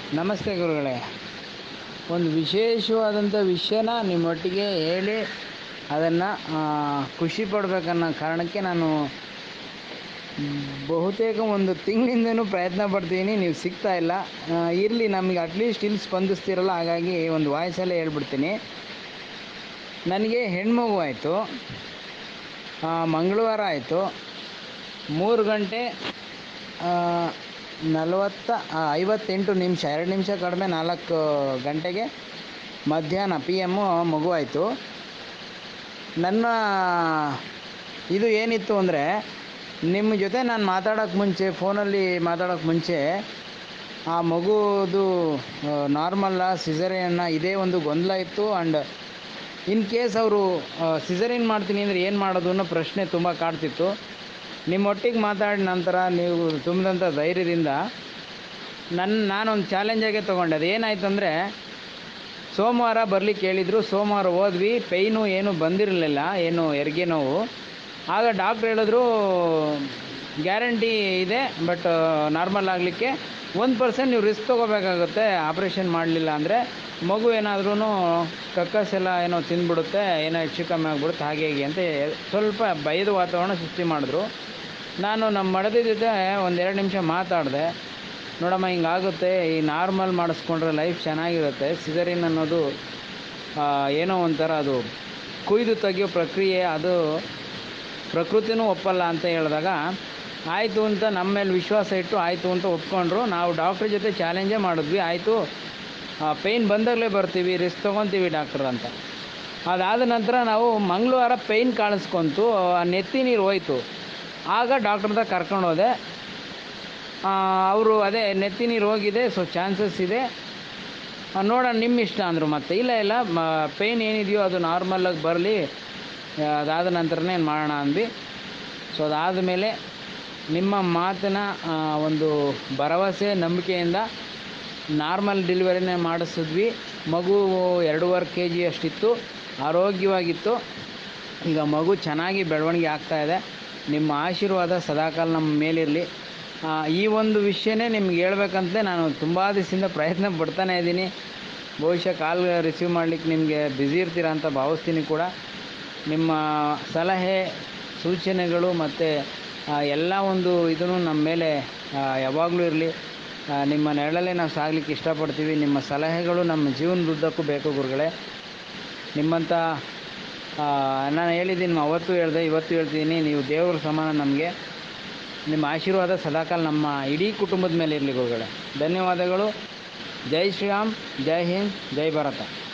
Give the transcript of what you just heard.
ನಮಸ್ತೆ ಗುರುಗಳೇ ಒಂದು ವಿಶೇಷವಾದಂಥ ವಿಷಯನ ನಿಮ್ಮೊಟ್ಟಿಗೆ ಹೇಳಿ ಅದನ್ನು ಖುಷಿ ಪಡಬೇಕನ್ನೋ ಕಾರಣಕ್ಕೆ ನಾನು ಬಹುತೇಕ ಒಂದು ತಿಂಗಳಿಂದನೂ ಪ್ರಯತ್ನ ಪಡ್ತೀನಿ ನೀವು ಸಿಗ್ತಾ ಇಲ್ಲ ಇರಲಿ ನಮಗೆ ಅಟ್ಲೀಸ್ಟ್ ಇಲ್ಲಿ ಸ್ಪಂದಿಸ್ತಿರಲ್ಲ ಹಾಗಾಗಿ ಒಂದು ವಾಯ್ಸಲ್ಲೇ ಹೇಳ್ಬಿಡ್ತೀನಿ ನನಗೆ ಹೆಣ್ಮಗು ಆಯಿತು ಮಂಗಳವಾರ ಆಯಿತು ಮೂರು ಗಂಟೆ ಆ, ನಲವತ್ತ ಆ, ಐವತ್ತೆಂಟು ನಿಮಿಷ ಎರಡು ನಿಮಿಷ ಕಡಿಮೆ ನಾಲ್ಕು ಗಂಟೆಗೆ ಮಧ್ಯಾಹ್ನ ಪಿ ಎಮ್ಮು ಮಗು ಆಯಿತು ನನ್ನ ಇದು ಏನಿತ್ತು ಅಂದರೆ ನಿಮ್ಮ ಜೊತೆ ನಾನು ಮಾತಾಡೋಕ್ಕೆ ಮುಂಚೆ ಫೋನಲ್ಲಿ ಮಾತಾಡೋಕ್ಕೆ ಮುಂಚೆ ಆ ಮಗುದು ನಾರ್ಮಲ್ಲ ಸಿಸರಿಯನ್ನ ಇದೇ ಒಂದು ಗೊಂದಲ ಇತ್ತು ಆ್ಯಂಡ್ ಇನ್ ಕೇಸ್ ಅವರು ಸಿಸರಿನ್ ಮಾಡ್ತೀನಿ ಅಂದರೆ ಏನು ಮಾಡೋದು ಅನ್ನೋ ಪ್ರಶ್ನೆ ತುಂಬ ಕಾಡ್ತಿತ್ತು ನಿಮ್ಮೊಟ್ಟಿಗೆ ಮಾತಾಡಿದ ನಂತರ ನೀವು ತುಂಬಿದಂಥ ಧೈರ್ಯದಿಂದ ನನ್ನ ನಾನೊಂದು ಚಾಲೆಂಜಾಗೆ ತೊಗೊಂಡೆ ಅದು ಏನಾಯ್ತು ಅಂದರೆ ಸೋಮವಾರ ಬರ್ಲಿಕ್ಕೆ ಹೇಳಿದರು ಸೋಮವಾರ ಹೋದ್ವಿ ಪೈನು ಏನು ಬಂದಿರಲಿಲ್ಲ ಏನು ಹೆರಿಗೆ ನೋವು ಆಗ ಡಾಕ್ಟ್ರ್ ಹೇಳಿದ್ರು ಗ್ಯಾರಂಟಿ ಇದೆ ಬಟ್ ನಾರ್ಮಲ್ ಆಗಲಿಕ್ಕೆ ಒಂದು ಪರ್ಸೆಂಟ್ ನೀವು ರಿಸ್ಕ್ ತೊಗೋಬೇಕಾಗುತ್ತೆ ಆಪ್ರೇಷನ್ ಮಾಡಲಿಲ್ಲ ಅಂದರೆ ಮಗು ಏನಾದ್ರೂ ಕಕ್ಕಸೆಲ್ಲ ಏನೋ ತಿಂದ್ಬಿಡುತ್ತೆ ಏನೋ ಹೆಚ್ಚು ಕಮ್ಮಿ ಆಗಿಬಿಡುತ್ತೆ ಹಾಗೆ ಹೀಗೆ ಅಂತ ಸ್ವಲ್ಪ ಭಯದ ವಾತಾವರಣ ಸೃಷ್ಟಿ ಮಾಡಿದ್ರು ನಾನು ನಮ್ಮ ಮಡದಿ ಜೊತೆ ಒಂದೆರಡು ನಿಮಿಷ ಮಾತಾಡಿದೆ ನೋಡಮ್ಮ ಹಿಂಗಾಗುತ್ತೆ ಈ ನಾರ್ಮಲ್ ಮಾಡಿಸ್ಕೊಂಡ್ರೆ ಲೈಫ್ ಚೆನ್ನಾಗಿರುತ್ತೆ ಸಿಸರಿನ್ ಅನ್ನೋದು ಆ, ಏನೋ ಒಂಥರ ಅದು ಕುಯ್ದು ತೆಗಿಯೋ ಪ್ರಕ್ರಿಯೆ ಅದು ಪ್ರಕೃತಿನೂ ಒಪ್ಪಲ್ಲ ಅಂತ ಹೇಳಿದಾಗ ಆಯಿತು ಅಂತ ನಮ್ಮ ಮೇಲೆ ವಿಶ್ವಾಸ ಇಟ್ಟು ಆಯಿತು ಅಂತ ಒಪ್ಕೊಂಡ್ರು ನಾವು ಡಾಕ್ಟ್ರ್ ಜೊತೆ ಚಾಲೆಂಜೇ ಮಾಡಿದ್ವಿ ಆಯಿತು ಪೇಯ್ನ್ ಬಂದಾಗಲೇ ಬರ್ತೀವಿ ರಿಸ್ಕ್ ತೊಗೊತೀವಿ ಡಾಕ್ಟರ್ ಅಂತ ಅದಾದ ನಂತರ ನಾವು ಮಂಗಳವಾರ ಪೇಯ್ನ್ ಕಾಣಿಸ್ಕೊಂತು ಆ ನೆತ್ತಿ ನೀರು ಹೋಯ್ತು ಆಗ ಡಾಕ್ಟ್ರ್ ಹತ್ರ ಕರ್ಕೊಂಡು ಹೋದೆ ಅವರು ಅದೇ ನೆತ್ತಿ ನೀರು ಹೋಗಿದೆ ಸೊ ಚಾನ್ಸಸ್ ಇದೆ ಆ, ನೋಡೋಣ ನಿಮ್ಮ ಇಷ್ಟ ಅಂದರು ಮತ್ತೆ ಇಲ್ಲ ಇಲ್ಲ ಪೇಯ್ನ್ ಏನಿದೆಯೋ ಅದು ನಾರ್ಮಲಾಗಿ ಬರಲಿ ಅದಾದ ನಂತರನೇ ಮಾಡೋಣ ಅಂದ್ವಿ ಸೊ ಅದಾದ ಮೇಲೆ ನಿಮ್ಮ ಮಾತಿನ ಆ, ಒಂದು ಭರವಸೆ ನಂಬಿಕೆಯಿಂದ ನಾರ್ಮಲ್ ಡೆಲಿವರಿನೇ ಮಾಡಿಸಿದ್ವಿ ಮಗು ಎರಡೂವರೆ ಕೆ ಜಿ ಅಷ್ಟಿತ್ತು ಆರೋಗ್ಯವಾಗಿತ್ತು ಈಗ ಮಗು ಚೆನ್ನಾಗಿ ಬೆಳವಣಿಗೆ ಆಗ್ತಾ ಇದೆ ನಿಮ್ಮ ಆಶೀರ್ವಾದ ಸದಾಕಾಲ ನಮ್ಮ ಮೇಲಿರಲಿ ಆ, ಈ ಒಂದು ವಿಷಯನೇ ನಿಮ್ಗೆ ಹೇಳ್ಬೇಕಂತಲೇ ನಾನು ತುಂಬ ದಿವಸದಿಂದ ಪ್ರಯತ್ನ ಪಡ್ತಾನೆ ಇದ್ದೀನಿ ಬಹುಶಃ ಕಾಲ್ ರಿಸೀವ್ ಮಾಡಲಿಕ್ಕೆ ನಿಮಗೆ ಬ್ಯುಸಿ ಇರ್ತೀರಾ ಅಂತ ಭಾವಿಸ್ತೀನಿ ಕೂಡ ನಿಮ್ಮ ಸಲಹೆ ಸೂಚನೆಗಳು ಮತ್ತು ಎಲ್ಲ ಒಂದು ಇದನ್ನು ನಮ್ಮ ಮೇಲೆ ಆ, ಯಾವಾಗಲೂ ಇರಲಿ ನಿಮ್ಮ ನೆರಳಲ್ಲೇ ನಾವು ಸಾಗಲಿಕ್ಕೆ ಇಷ್ಟಪಡ್ತೀವಿ ನಿಮ್ಮ ಸಲಹೆಗಳು ನಮ್ಮ ಜೀವನದುದ್ದಕ್ಕೂ ಬೇಕು ಗುರುಗಳೇ ನಿಮ್ಮಂಥ ಆ, ನಾನು ಹೇಳಿದ್ದೀನಿ ಅವತ್ತು ಹೇಳಿದೆ ಇವತ್ತು ಹೇಳ್ತೀನಿ ನೀವು ದೇವರ ಸಮಾನ ನಮಗೆ ನಿಮ್ಮ ಆಶೀರ್ವಾದ ಸದಾಕಾಲ ನಮ್ಮ ಇಡೀ ಕುಟುಂಬದ ಮೇಲೆ ಇರಲಿ ಗುರುಗಳೇ ಧನ್ಯವಾದಗಳು ಜೈ ಶ್ರೀರಾಮ್ ಜೈ ಹಿಂದ್ ಜೈ ಭಾರತ